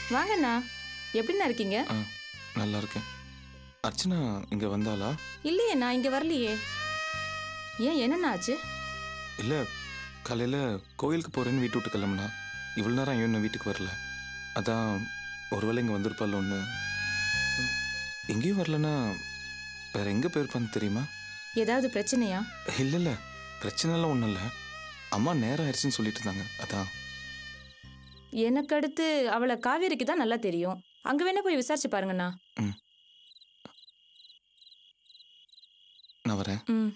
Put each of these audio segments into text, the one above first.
வாங்கண்ணா எப்படிண்ணா இருக்கீங்க ஆ நல்லா இருக்கேன் அர்ச்சனா இங்கே வந்தாளா இல்லையே நான் இங்க வரலையே ஏன் என்னண்ணா ஆச்சு இல்லை காலையில் கோயிலுக்கு போகிறேன்னு வீட்டு விட்டு கிளம்புனா இவ்வளோ நேரம் இன்னும் வீட்டுக்கு வரல அதான் ஒருவேளை இங்கே வந்திருப்பாள் ஒன்று எங்கேயும் வரலன்னா வேற எங்கே போயிருப்பான்னு தெரியுமா ஏதாவது பிரச்சனையா இல்லை இல்லை பிரச்சனைலாம் ஒன்றும் இல்லை அம்மா நேரம் ஆயிடுச்சுன்னு சொல்லிட்டு இருந்தாங்க அதான் எனக்கு அடுத்து அவளை காவேரிக்கு தான் நல்லா தெரியும் அங்க வேணா போய் விசாரிச்சு பாருங்கண்ணா நான் வரேன் ம்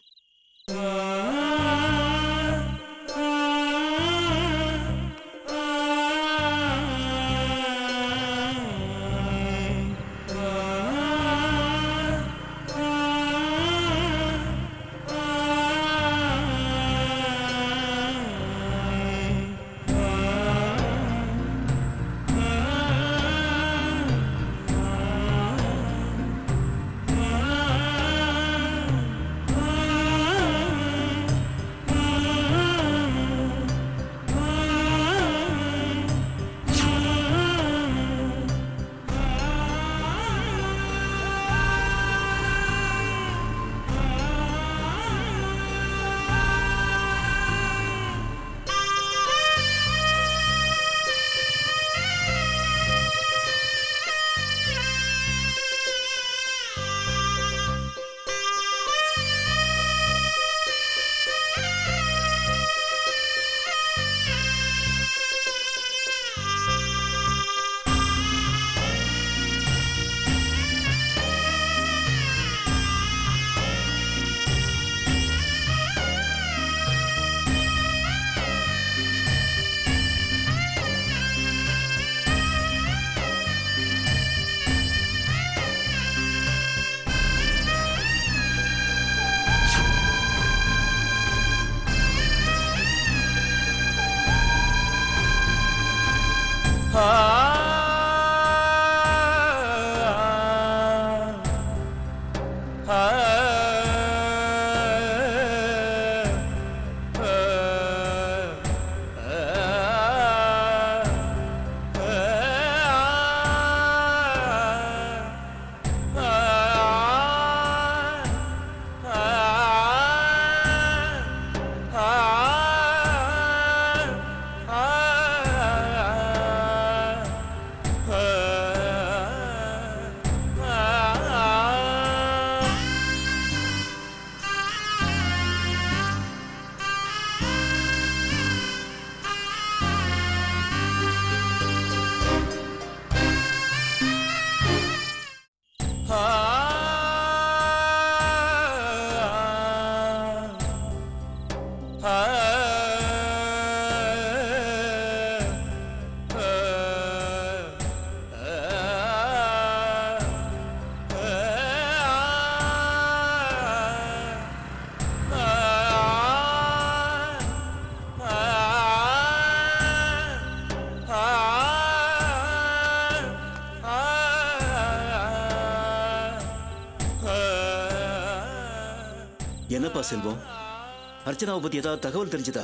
என்னப்பா செல்வம் அர்ச்சனாவை பத்தி ஏதாவது தகவல் தெரிஞ்சதா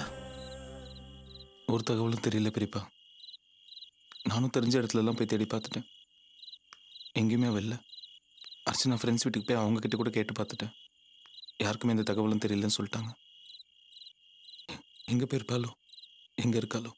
ஒரு தகவலும் தெரியல பெரியப்பா நானும் தெரிஞ்ச இடத்துல எல்லாம் போய் தேடி பார்த்துட்டேன் எங்கேயுமே அவ இல்ல அர்ச்சனா ஃப்ரெண்ட்ஸ் வீட்டுக்கு போய் அவங்க கிட்ட கூட கேட்டு பார்த்துட்டேன் யாருக்குமே எந்த தகவலும் தெரியலன்னு சொல்லிட்டாங்க எ- எங்க போயிருப்பாளோ எங்க இருக்காளோ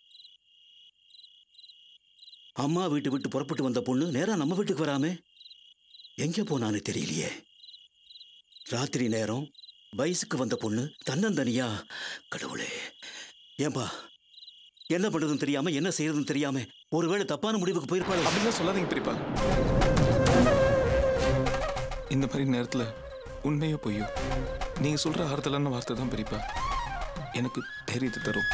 அம்மா வீட்டு விட்டு புறப்பட்டு வந்த பொண்ணு நேரா நம்ம வீட்டுக்கு வராமே எங்க போனான்னு தெரியலையே ராத்திரி நேரம் வயசுக்கு வந்த பொண்ணு தன்னந்தனியா கடவுளே ஏன்பா என்ன பண்றதுன்னு தெரியாம என்ன செய்யறதுன்னு தெரியாம ஒருவேளை தப்பான முடிவுக்கு போயிருப்பாள் அப்படிலாம் சொல்லாதீங்க பெரியப்பா இந்த மாதிரி நேரத்துல உண்மையோ பொய்யோ நீங்க சொல்ற ஆறுதலான வார்த்தை தான் பெரியப்பா எனக்கு தைரியத்தை தரும்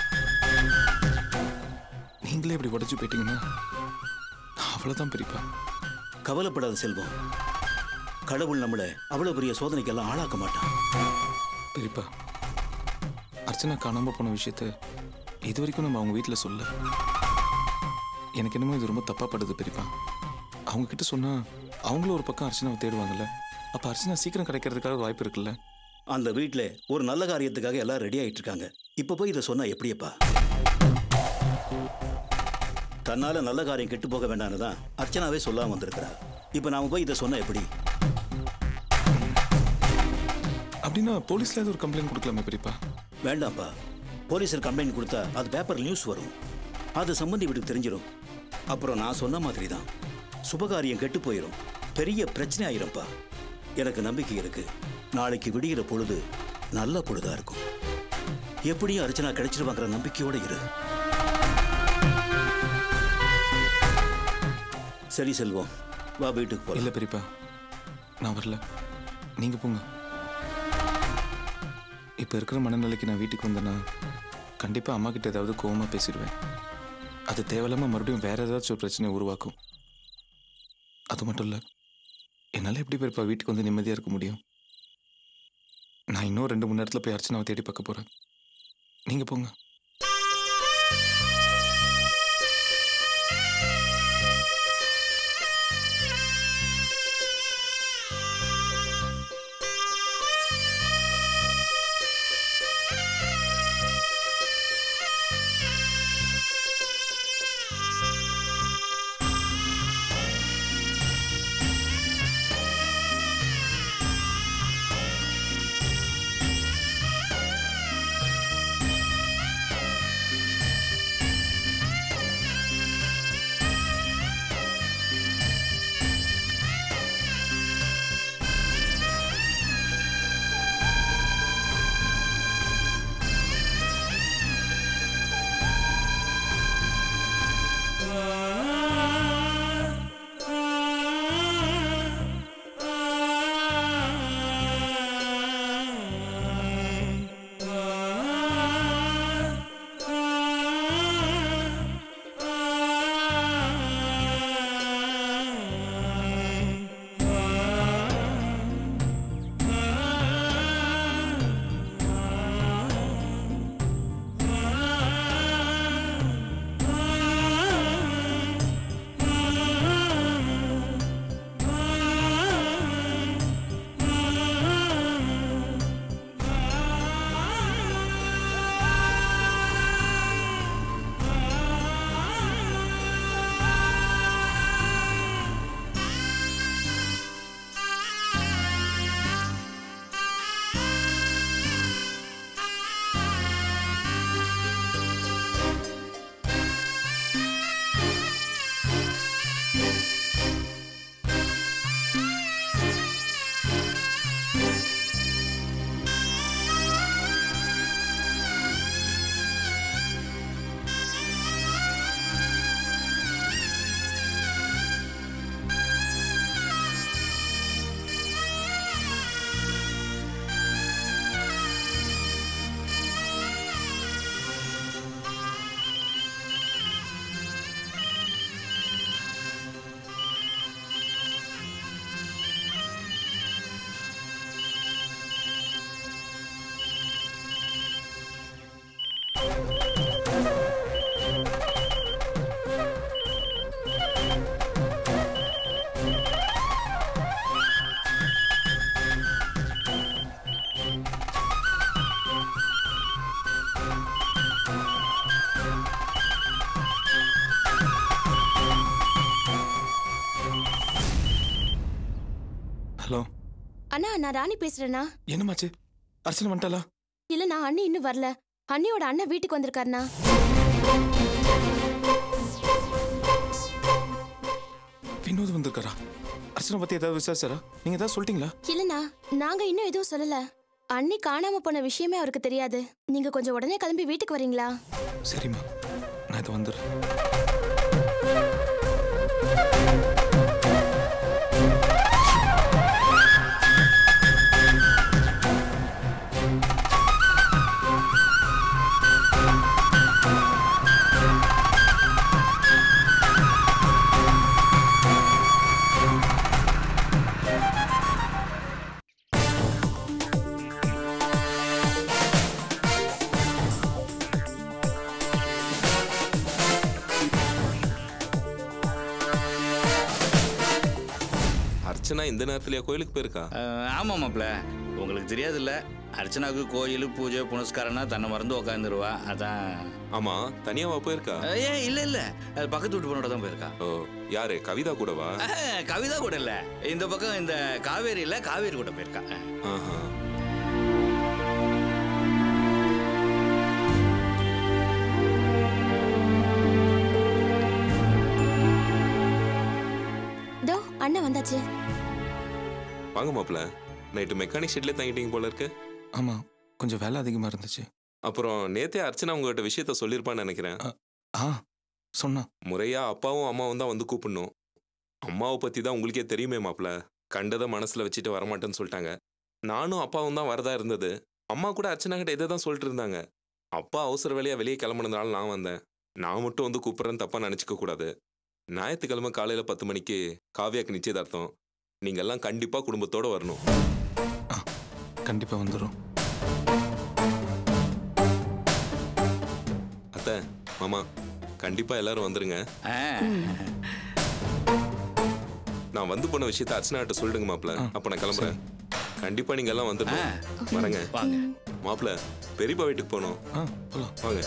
நீங்களே இப்படி உடச்சு போயிட்டீங்கன்னா அவ்வளவுதான் பெரியப்பா கவலைப்படாத செல்வம் கடவுள் நம்மளை அவ்வளவு பெரிய சோதனைக்கெல்லாம் ஆளாக்க மாட்டான் பெரியப்பா அர்ச்சனா காணாம போன விஷயத்த இது வரைக்கும் நம்ம அவங்க வீட்டில் சொல்ல எனக்கு என்னமோ இது ரொம்ப தப்பா படுது பெரியப்பா அவங்க கிட்ட சொன்னா அவங்களும் ஒரு பக்கம் அர்ச்சனாவை தேடுவாங்கல்ல அப்ப அர்ச்சனா சீக்கிரம் கிடைக்கிறதுக்காக வாய்ப்பு இருக்குல்ல அந்த வீட்ல ஒரு நல்ல காரியத்துக்காக எல்லாம் ரெடி ஆயிட்டு இருக்காங்க இப்ப போய் இதை சொன்னா எப்படியப்பா தன்னால நல்ல காரியம் கெட்டு போக வேண்டாம்னு தான் அர்ச்சனாவே சொல்லாம வந்திருக்கிறா இப்போ நாம போய் இதை சொன்னா எப்படி அப்படின்னா போலீஸ்ல ஏதாவது ஒரு கம்ப்ளைண்ட் கொடுக்கலாமே பெரியப்பா வேண்டாம்ப்பா போலீஸில் கம்ப்ளைண்ட் கொடுத்தா அது பேப்பர் நியூஸ் வரும் அது சம்பந்தி வீட்டுக்கு தெரிஞ்சிடும் அப்புறம் நான் சொன்ன மாதிரி தான் சுபகாரியம் கெட்டு போயிடும் பெரிய பிரச்சனை ஆயிரும்ப்பா எனக்கு நம்பிக்கை இருக்கு நாளைக்கு விடிகிற பொழுது நல்ல பொழுதா இருக்கும் எப்படியும் அர்ச்சனா கிடைச்சிருவாங்கிற நம்பிக்கையோட இரு சரி செல்வம் வா வீட்டுக்கு போலாம் இல்ல பெரியப்பா நான் வரல நீங்க போங்க இப்ப இருக்கிற மனநிலைக்கு நான் வீட்டுக்கு வந்தேன்னா கண்டிப்பா அம்மா கிட்ட ஏதாவது கோவமா பேசிடுவேன் அது தேவையில்லாம மறுபடியும் வேற ஏதாச்சும் ஒரு பிரச்சனையை உருவாக்கும் அது மட்டும் இல்ல என்னால எப்படி பெரியப்பா வீட்டுக்கு வந்து நிம்மதியா இருக்க முடியும் நான் இன்னும் ரெண்டு மணி நேரத்துல போய் அர்ச்சனாவை தேடி பார்க்க போறேன் நீங்க போங்க ஹலோ அண்ணா நான் ராணி பேசுறேண்ணா என்னமாச்சு அர்ச்சனை வந்துட்டாளா இல்லண்ணா அண்ணி இன்னும் வரல அண்ணியோட அண்ணன் வீட்டுக்கு வந்திருக்காருண்ணா வினோத் வந்திருக்காரா அர்ச்சனை பத்தி ஏதாவது விசாரிச்சாரா நீங்க ஏதாவது சொல்லிட்டீங்களா இல்லண்ணா நாங்க இன்னும் எதுவும் சொல்லல அண்ணி காணாம போன விஷயமே அவருக்கு தெரியாது நீங்க கொஞ்சம் உடனே கிளம்பி வீட்டுக்கு வரீங்களா சரிம்மா நான் இதை வந்துடுறேன் அர்ச்சனா இந்த நேரத்துலயா கோயிலுக்கு போயிருக்கா அஹ், ஆமா மாப்ள உங்களுக்கு தெரியாதுல்ல அர்ச்சனாவுக்கு கோயில் பூஜை புனஸ்காரம்னா தன்னை மறந்து உட்காந்துருவா அதான் ஆமா தனியாவா போயிருக்கா அஹ், ஏன் இல்ல இல்ல அது பக்கத்து வீட்டு பொண்ணோட தான் போயிருக்கா ஓ யாரு கவிதா கூடவா அஹ், கவிதா கூட இல்ல இந்த பக்கம் இந்த காவேரியில காவேரி கூட போயிருக்கா அஹ். ஆஹா தோ அண்ணன் வந்தாச்சு வாங்க மாப்ள நைட்டு மெக்கானிக் ஷெட்ல தங்கிட்டீங்க போல இருக்கு ஆமாம் கொஞ்சம் வேலை அதிகமாக இருந்துச்சு அப்புறம் நேத்தே அர்ச்சனா உங்ககிட்ட விஷயத்த சொல்லியிருப்பான்னு நினைக்கிறேன் ஆ சொன்னா முறையா அப்பாவும் அம்மாவும் தான் வந்து கூப்பிடணும் அம்மாவை பத்தி தான் உங்களுக்கே தெரியுமே மாப்ள கண்டதை மனசுல வச்சுட்டு வரமாட்டேன்னு சொல்லிட்டாங்க நானும் அப்பாவும் தான் வரதா இருந்தது அம்மா கூட அர்ச்சனா கிட்ட இதை தான் சொல்லிட்டு இருந்தாங்க அப்பா அவசர வேலையா வெளியே கிளம்புனதுனால நான் வந்தேன் நான் மட்டும் வந்து கூப்பிட்றேன்னு தப்பா நினைச்சுக்க கூடாது ஞாயிற்றுக்கிழமை காலையில பத்து மணிக்கு காவியாக்கு நிச்சயதார்த்தம் நீங்க எல்லாம் கண்டிப்பா குடும்பத்தோட வரணும் கண்டிப்பாக வந்துடும் அத்தை மாமா கண்டிப்பா எல்லாரும் வந்துருங்க அஹ். நான் வந்து போன விஷயத்த அர்ச்சனா கிட்ட சொல்லிடுங்க மாப்ள ஆ, அப்ப நான் கிளம்புறேன் கண்டிப்பா நீங்க எல்லாம் வந்துடணும் வரேங்க வாங்க மாப்ள பெரியப்பா வீட்டுக்கு போனோம் ஆ போகலாம் வாங்க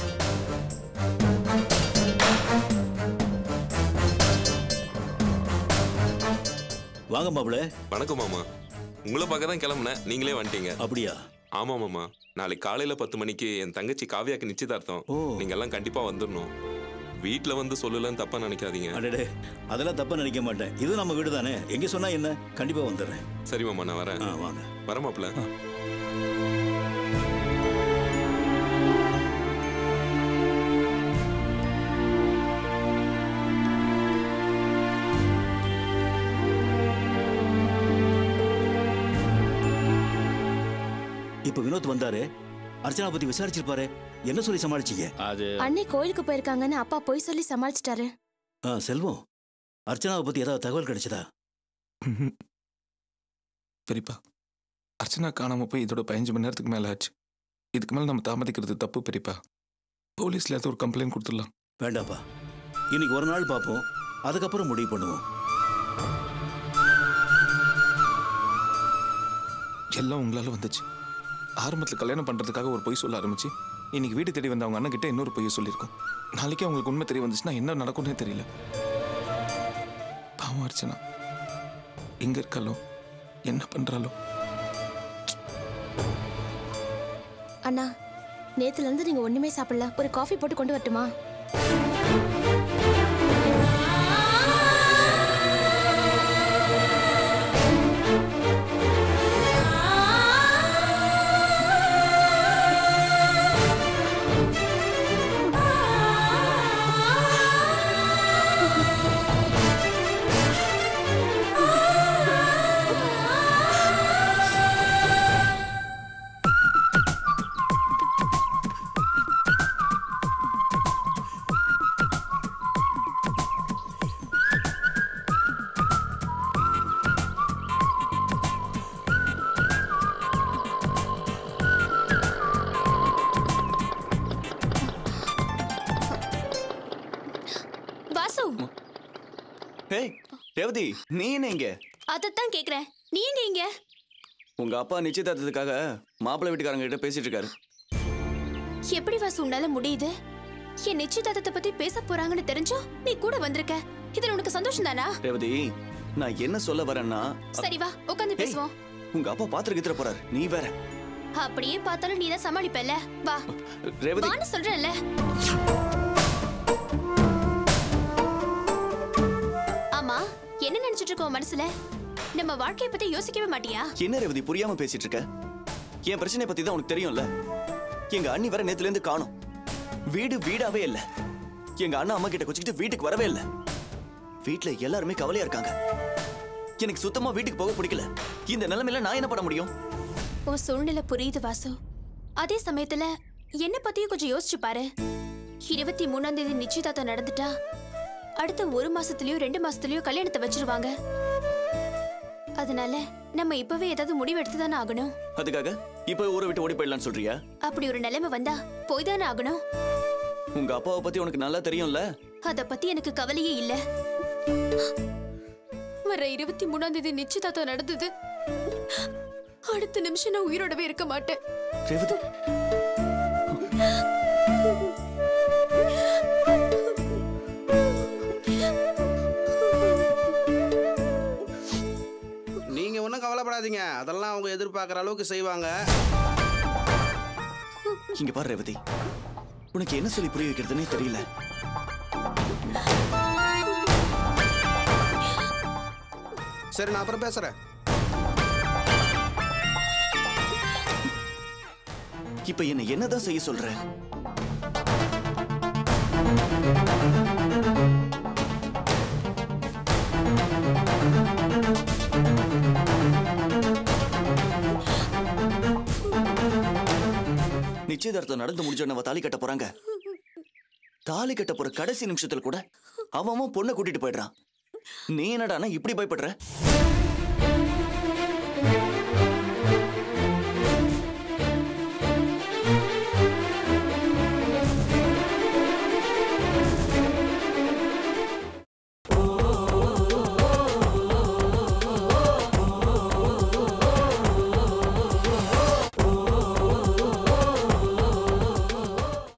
வாங்க மாப்பிள வணக்கம் மாமா உங்களை பார்க்க தான் கிளம்புனேன் நீங்களே வந்துட்டீங்க அப்படியா ஆமா மாமா நாளைக்கு காலையில பத்து மணிக்கு என் தங்கச்சி காவியாக்கு நிச்சயதார்த்தம் ஓ. நீங்க எல்லாம் கண்டிப்பா வந்துடணும் வீட்ல வந்து சொல்லலன்னு தப்பா நினைக்காதீங்க அடடே அதெல்லாம் தப்பா நினைக்க மாட்டேன் இது நம்ம வீடு தானே எங்க சொன்னா என்ன கண்டிப்பா வந்துடுறேன் சரி மாமா நான் வரேன் ஆ வாங்க வரேன் மாப்ள இப்ப வினோத் வந்தாரு அர்ச்சனா பத்தி விசாரிச்சிருப்பாரு என்ன சொல்லி சமாளிச்சீங்க அது அண்ணி கோயிலுக்கு போயிருக்காங்கன்னு அப்பா போய் சொல்லி சமாளிச்சிட்டாரு ஆ செல்வம் அர்ச்சனாவை பத்தி ஏதாவது தகவல் கிடைச்சதா ம்ஹும். பெரியப்பா அர்ச்சனா காணாமல் போய் இதோட பதினஞ்சு மணி நேரத்துக்கு மேலே ஆச்சு இதுக்கு மேலே நம்ம தாமதிக்கிறது தப்பு பெரியப்பா போலீஸில் ஏதாவது ஒரு கம்ப்ளைண்ட் கொடுத்துடலாம் வேண்டாப்பா இன்னைக்கு ஒரு நாள் பார்ப்போம் அதுக்கப்புறம் முடிவு பண்ணுவோம் எல்லாம் உங்களால வந்துச்சு ஆரம்பத்தில் கல்யாணம் பண்ணுறதுக்காக ஒரு பொய் சொல்ல ஆரம்பிச்சு இன்னைக்கு வீடு தேடி வந்த அவங்க அண்ணன் கிட்ட இன்னொரு பொய்யை சொல்லியிருக்கோம் நாளைக்கே அவங்களுக்கு உண்மை தெரிய வந்துச்சுன்னா என்ன நடக்கும்னே தெரியல பாவம் அர்ச்சனா எங்க இருக்காளோ என்ன பண்றாளோ அண்ணா நேத்துல இருந்து நீங்க ஒண்ணுமே சாப்பிடல ஒரு காஃபி போட்டு கொண்டு வரட்டுமா வாசு ஏய் ரேவதி நீ என்ன இங்க அதைத்தான் கேக்குறேன் நீ எங்க இங்க உங்க அப்பா நிச்சயதார்த்தத்துக்காக மாப்பிள்ளை வீட்டுக்காரங்க கிட்ட பேசிட்டு இருக்காரு எப்படி வாசு உன்னால முடியுது என் நிச்சயதார்த்தத்தை பத்தி பேச போறாங்கன்னு தெரிஞ்சோ நீ கூட வந்திருக்க இதுல உனக்கு சந்தோஷம் தானா ரேவதி நான் என்ன சொல்ல வரேன்னா சரி வா உட்காந்து ஏய், பேசுவோம் உங்க அப்பா பாத்திர கித்திர போறாரு நீ வேற அப்படியே பார்த்தாலும் நீ தான் சமாளிப்பல்ல வா ரேவதி வான்னு சொல்றேன்ல ஆமா என்ன நினைச்சிட்டு இருக்கோம் மனசுல நம்ம வாழ்க்கைய பத்தி யோசிக்கவே மாட்டியா என்ன ரேவதி புரியாம பேசிட்டு இருக்க என் பிரச்சனை பத்தி தான் உனக்கு தெரியும்ல எங்க அண்ணி வர நேத்துல இருந்து காணும் வீடு வீடாவே இல்ல எங்க அண்ணா அம்மா கிட்ட குச்சிக்கிட்டு வீட்டுக்கு வரவே இல்ல வீட்ல எல்லாருமே கவலையா இருக்காங்க எனக்கு சுத்தமா வீட்டுக்கு போக பிடிக்கல இந்த நிலைமையில நான் என்ன பண்ண முடியும் உன் சூழ்நிலை புரியுது வாசு அதே சமயத்துல என்ன பத்தியும் கொஞ்சம் யோசிச்சு பாரு இருபத்தி மூணாம் தேதி நிச்சயதார்த்தம் நடந்துட்டா அடுத்த ஒரு மாசத்துலயோ ரெண்டு மாசத்துலயோ கல்யாணத்தை வச்சிருவாங்க அதனால நம்ம இப்பவே ஏதாவது முடிவு எடுத்து தானே ஆகணும் அதுக்காக இப்ப ஊரை விட்டு ஓடி போயிடலாம்னு சொல்றியா அப்படி ஒரு நிலைமை வந்தா போய் தானே ஆகணும் உங்க அப்பாவை பத்தி உனக்கு நல்லா தெரியும்ல அத பத்தி எனக்கு கவலையே இல்ல வர இருபத்தி மூணாம் தேதி நிச்சயதார்த்தம் நடந்தது அடுத்த நிமிஷம் நான் உயிரோடவே இருக்க மாட்டேன் ரேவதி நீங்க ஒன்றும் கவலைப்படாதீங்க அதெல்லாம் அவங்க எதிர்பார்க்குற அளவுக்கு செய்வாங்க இங்க பாரு ரேவதி உனக்கு என்ன சொல்லி புரிய வைக்கிறதுனே தெரியல சரி நான் அப்புறம் பேசுறேன் இப்ப என்ன என்னதான் செய்ய சொல்ற நிச்சயதார்த்தம் நடந்து முடிஞ்ச உடனே அவ தாலி கட்ட போறாங்க தாலி கட்ட போற கடைசி நிமிஷத்துல கூட அவன் அவன் பொண்ணை கூட்டிட்டு போயிடுறான் நீ என்னடானா இப்படி பயப்படுற